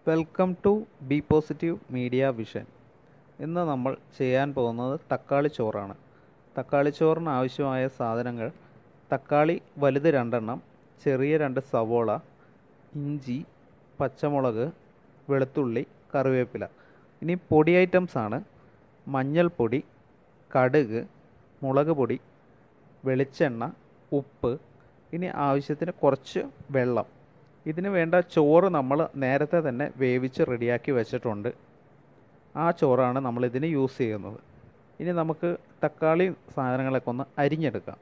welcome to B positive media vision ഇന്ന് നമ്മൾ ചെയ്യാൻ പോകുന്നത് തക്കാളി ചോറാണ് തക്കാളി ചോറിന് ആവശ്യമായ സാധനങ്ങൾ തക്കാളി വലുത് രണ്ടെണ്ണം ചെറിയ രണ്ട് സവോള ഇഞ്ചി പച്ചമുളക് വെളുത്തുള്ളി കറിവേപ്പില ഇനി പൊടി ഐറ്റംസ് ആണ് മഞ്ഞൾപ്പൊടി കടുക് മുളക് പൊടി വെളിച്ചെണ്ണ ഉപ്പ് ഇനി ആവശ്യത്തിന് കുറച്ച് വെള്ളം ഇതിന് വേണ്ട ചോറ് നമ്മൾ നേരത്തെ തന്നെ വേവിച്ച് റെഡിയാക്കി വെച്ചിട്ടുണ്ട് ആ ചോറാണ് നമ്മൾ ഇതിന് യൂസ് ചെയ്യുന്നത് ഇനി നമുക്ക് തക്കാളി സാധനങ്ങളൊക്കെ ഒന്ന് അരിഞ്ഞെടുക്കാം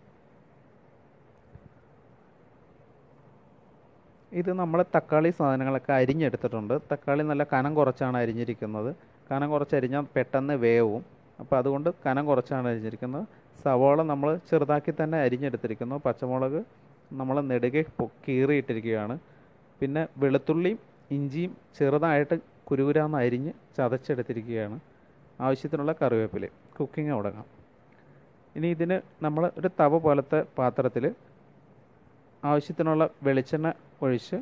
ഇത് നമ്മൾ തക്കാളി സാധനങ്ങളൊക്കെ അരിഞ്ഞെടുത്തിട്ടുണ്ട് തക്കാളി നല്ല കനം കുറച്ചാണ് അരിഞ്ഞിരിക്കുന്നത് കനം കുറച്ച് അരിഞ്ഞാൽ പെട്ടെന്ന് വേവും അപ്പോൾ അതുകൊണ്ട് കനം കുറച്ചാണ് അരിഞ്ഞിരിക്കുന്നത് സവോള നമ്മൾ ചെറുതാക്കി തന്നെ അരിഞ്ഞെടുത്തിരിക്കുന്നു പച്ചമുളക് നമ്മൾ നെടുകെ പൊ- കീറിയിട്ടിരിക്കുകയാണ് പിന്നെ വെളുത്തുള്ളിയും ഇഞ്ചിയും ചെറുതായിട്ട് കുരുകുരാന്ന് അരിഞ്ഞ് ചതച്ചെടുത്തിരിക്കുകയാണ് ആവശ്യത്തിനുള്ള കറിവേപ്പില കുക്കിംഗ് തുടങ്ങാം ഇനി ഇതിന് നമ്മൾ ഒരു തവ പോലത്തെ പാത്രത്തിൽ ആവശ്യത്തിനുള്ള വെളിച്ചെണ്ണ ഒഴിച്ച്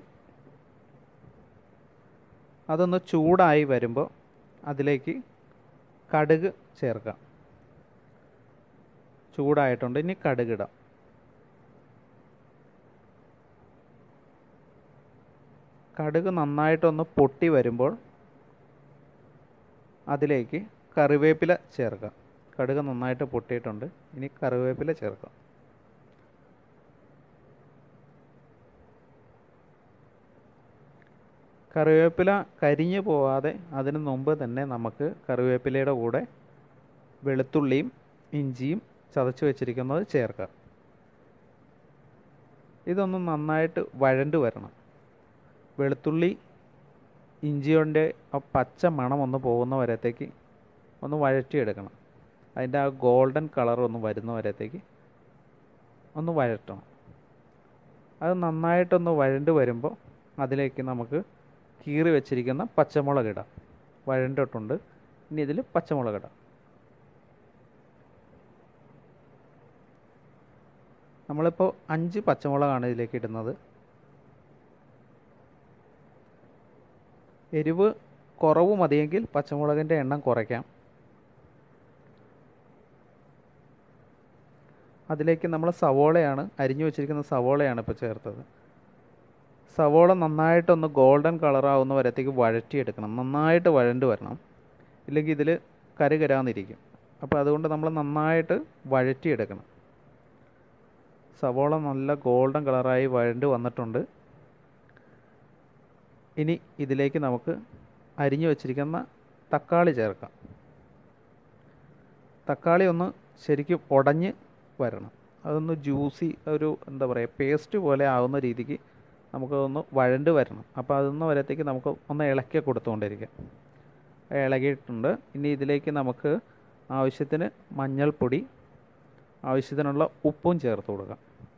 അതൊന്ന് ചൂടായി വരുമ്പോൾ അതിലേക്ക് കടുക് ചേർക്കാം ചൂടായിട്ടുണ്ട് ഇനി കടുകിടാം കടുക് നന്നായിട്ടൊന്ന് പൊട്ടി വരുമ്പോൾ അതിലേക്ക് കറിവേപ്പില ചേർക്കാം കടുക് നന്നായിട്ട് പൊട്ടിയിട്ടുണ്ട് ഇനി കറിവേപ്പില ചേർക്കാം കറിവേപ്പില കരിഞ്ഞു പോവാതെ അതിന് മുമ്പ് തന്നെ നമുക്ക് കറിവേപ്പിലയുടെ കൂടെ വെളുത്തുള്ളിയും ഇഞ്ചിയും ചതച്ച് വെച്ചിരിക്കുന്നത് ചേർക്കാം ഇതൊന്ന് നന്നായിട്ട് വഴണ്ട് വരണം വെളുത്തുള്ളി ഇഞ്ചിയുടെ ആ പച്ച മണം ഒന്ന് പോകുന്ന വരത്തേക്ക് ഒന്ന് വഴറ്റിയെടുക്കണം അതിൻ്റെ ആ ഗോൾഡൻ കളർ ഒന്ന് വരുന്ന വരത്തേക്ക് ഒന്ന് വഴറ്റണം അത് നന്നായിട്ടൊന്ന് വഴണ്ട് വരുമ്പോൾ അതിലേക്ക് നമുക്ക് കീറി വെച്ചിരിക്കുന്ന പച്ചമുളക് ഇടാം വഴണ്ടിട്ടുണ്ട് ഇനി ഇതിൽ പച്ചമുളക് ഇടാം നമ്മളിപ്പോൾ അഞ്ച് പച്ചമുളകാണ് ഇതിലേക്ക് ഇടുന്നത് എരിവ് കുറവ് മതിയെങ്കിൽ പച്ചമുളകിൻ്റെ എണ്ണം കുറയ്ക്കാം അതിലേക്ക് നമ്മൾ സവോളയാണ് അരിഞ്ഞു വെച്ചിരിക്കുന്ന സവോളയാണ് ഇപ്പോൾ ചേർത്തത് സവോള നന്നായിട്ടൊന്ന് ഗോൾഡൻ കളറാവുന്ന വരത്തേക്ക് വഴറ്റിയെടുക്കണം നന്നായിട്ട് വഴണ്ട് വരണം ഇല്ലെങ്കിൽ ഇതിൽ കരുകരാന്നിരിക്കും അപ്പോൾ അതുകൊണ്ട് നമ്മൾ നന്നായിട്ട് വഴറ്റിയെടുക്കണം സവോള നല്ല ഗോൾഡൻ കളറായി വഴണ്ട് വന്നിട്ടുണ്ട് ഇനി ഇതിലേക്ക് നമുക്ക് അരിഞ്ഞു വെച്ചിരിക്കുന്ന തക്കാളി ചേർക്കാം തക്കാളി ഒന്ന് ശരിക്കും ഉടഞ്ഞ് വരണം അതൊന്ന് ജ്യൂസി ഒരു എന്താ പറയുക പേസ്റ്റ് പോലെ ആവുന്ന രീതിക്ക് നമുക്കതൊന്ന് വഴണ്ട് വരണം അപ്പോൾ അതൊന്ന് വരത്തേക്ക് നമുക്ക് ഒന്ന് ഇളക്കി കൊടുത്തുകൊണ്ടിരിക്കാം ഇളകിയിട്ടുണ്ട് ഇനി ഇതിലേക്ക് നമുക്ക് ആവശ്യത്തിന് മഞ്ഞൾപ്പൊടി ആവശ്യത്തിനുള്ള ഉപ്പും ചേർത്ത് കൊടുക്കാം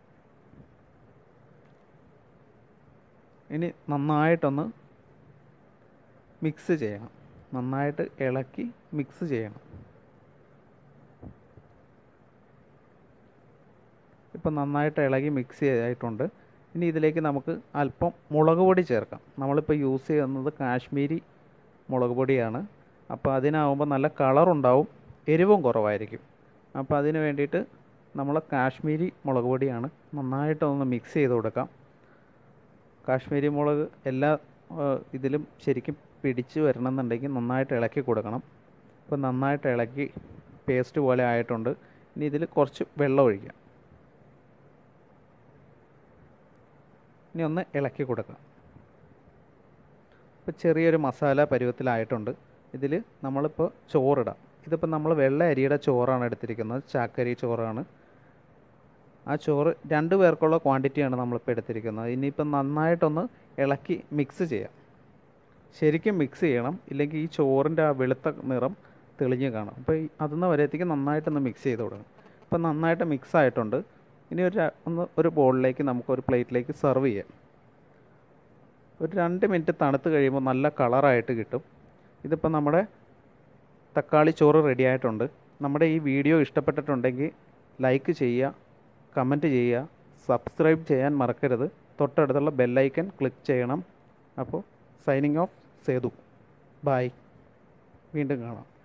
ഇനി നന്നായിട്ടൊന്ന് മിക്സ് ചെയ്യണം നന്നായിട്ട് ഇളക്കി മിക്സ് ചെയ്യണം ഇപ്പം നന്നായിട്ട് ഇളകി മിക്സ് ചെയ്തായിട്ടുണ്ട് ഇനി ഇതിലേക്ക് നമുക്ക് അല്പം മുളക് പൊടി ചേർക്കാം നമ്മളിപ്പോൾ യൂസ് ചെയ്യുന്നത് കാശ്മീരി മുളക് പൊടിയാണ് അപ്പോൾ അതിനാവുമ്പോൾ നല്ല കളറുണ്ടാവും എരിവും കുറവായിരിക്കും അപ്പോൾ അതിന് വേണ്ടിയിട്ട് നമ്മൾ കാശ്മീരി മുളക് പൊടിയാണ് നന്നായിട്ടൊന്ന് മിക്സ് ചെയ്ത് കൊടുക്കാം കാശ്മീരി മുളക് എല്ലാ ആ, ഇതിലും ശരിക്കും പിടിച്ച് വരണമെന്നുണ്ടെങ്കിൽ നന്നായിട്ട് ഇളക്കി കൊടുക്കണം അപ്പോൾ നന്നായിട്ട് ഇളക്കി പേസ്റ്റ് പോലെ ആയിട്ടുണ്ട് ഇനി ഇതിൽ കുറച്ച് വെള്ളം ഒഴിക്കാം ഇനി ഒന്ന് ഇളക്കി കൊടുക്കാം ഇപ്പോൾ ചെറിയൊരു മസാല പരുവത്തിലായിട്ടുണ്ട് ഇതിൽ നമ്മളിപ്പോൾ ചോറിടാം ഇതിപ്പോൾ നമ്മൾ വെള്ള അരിയുടെ ചോറാണ് എടുത്തിരിക്കുന്നത് ചാക്കരി ചോറാണ് ആ ചോറ് രണ്ട് പേർക്കുള്ള ക്വാണ്ടിറ്റിയാണ് നമ്മളിപ്പോൾ എടുത്തിരിക്കുന്നത് ഇനിയിപ്പം നന്നായിട്ടൊന്ന് ഇളക്കി മിക്സ് ചെയ്യാം ശരിക്കും മിക്സ് ചെയ്യണം ഇല്ലെങ്കിൽ ഈ ചോറിൻ്റെ ആ വെളുത്ത നിറം തെളിഞ്ഞ് കാണും അപ്പോൾ ഈ അതൊന്ന് വരത്തേക്ക് നന്നായിട്ടൊന്ന് മിക്സ് ചെയ്ത് കൊടുക്കണം ഇപ്പം നന്നായിട്ട് മിക്സ് ആയിട്ടുണ്ട് ഇനി ഒരു ര- ഒന്ന് ഒരു ബോളിലേക്ക് നമുക്ക് ഒരു പ്ലേറ്റിലേക്ക് സെർവ് ചെയ്യാം ഒരു രണ്ട് മിനിറ്റ് തണുത്ത് കഴിയുമ്പോൾ നല്ല കളറായിട്ട് കിട്ടും ഇതിപ്പോൾ നമ്മുടെ തക്കാളി ചോറ് റെഡി ആയിട്ടുണ്ട് നമ്മുടെ ഈ വീഡിയോ ഇഷ്ടപ്പെട്ടിട്ടുണ്ടെങ്കിൽ ലൈക്ക് ചെയ്യുക കമൻറ്റ് ചെയ്യുക സബ്സ്ക്രൈബ് ചെയ്യാൻ മറക്കരുത് തൊട്ടടുത്തുള്ള ബെല്ലൈക്കൻ ക്ലിക്ക് ചെയ്യണം അപ്പോൾ സൈനിങ് ഓഫ് സേതു ബായ് വീണ്ടും കാണാം